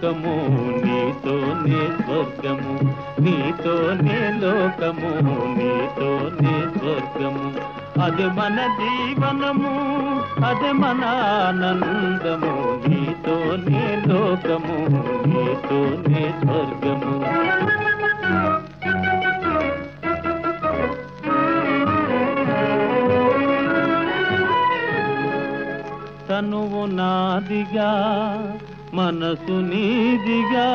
లోకము నీతోనే స్వర్గము నీతోనే లోకము నీతోనే స్వర్గము అది మన జీవనము అది మన ఆనందము నీతోనే లోకము నీతోనే స్వర్గము తనువు నాదిగా మనసు నీదిగా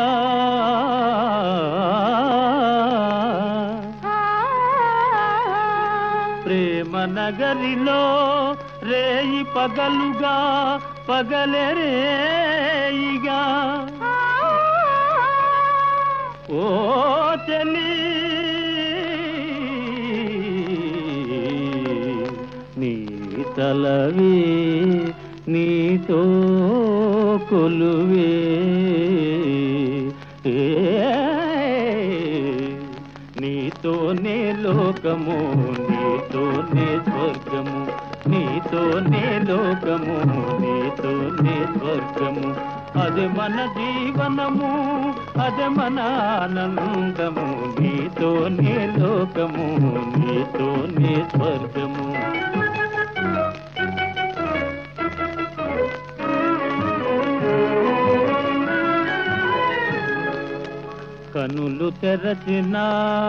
ప్రేమ నగరిలో రేయి పగలుగా పగలే రేయిగా ఓ చలి నీ తలవే నీతో కొలువే ఏ, నీతోనే లోకము నీతోనే స్వర్గము నీతోనే లోకము నీతోనే స్వర్గము అది మన జీవనము అది మన ఆనందము నీతోనే లోకము నీతోనే స్వర్గము కనులు తెరచినా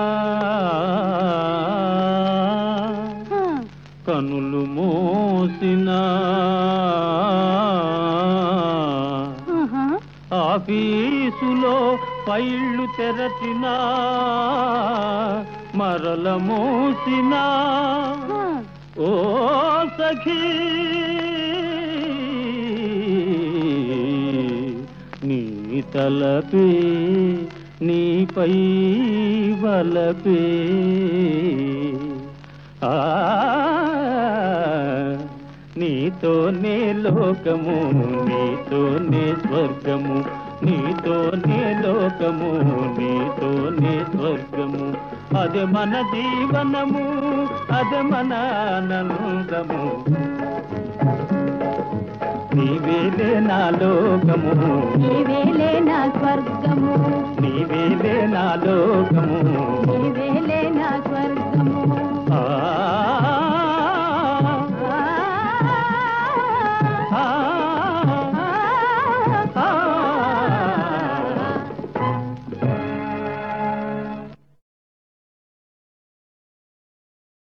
కనులు మోసినా ఆఫీసులో ఫైళ్ళు తెరచినా మరల మోసినా ఓ సఖీ నీ తలపే నీపై వలపే ఆ నీతోనే లోకము నీతోనే స్వర్గము నీతోనే లోకము నీతోనే స్వర్గము అది మన జీవనము అది మన ఆనందము నీవేలే నా లోకము నీవేలే నా స్వర్గము నీవేలే నా లోకము నీవేలే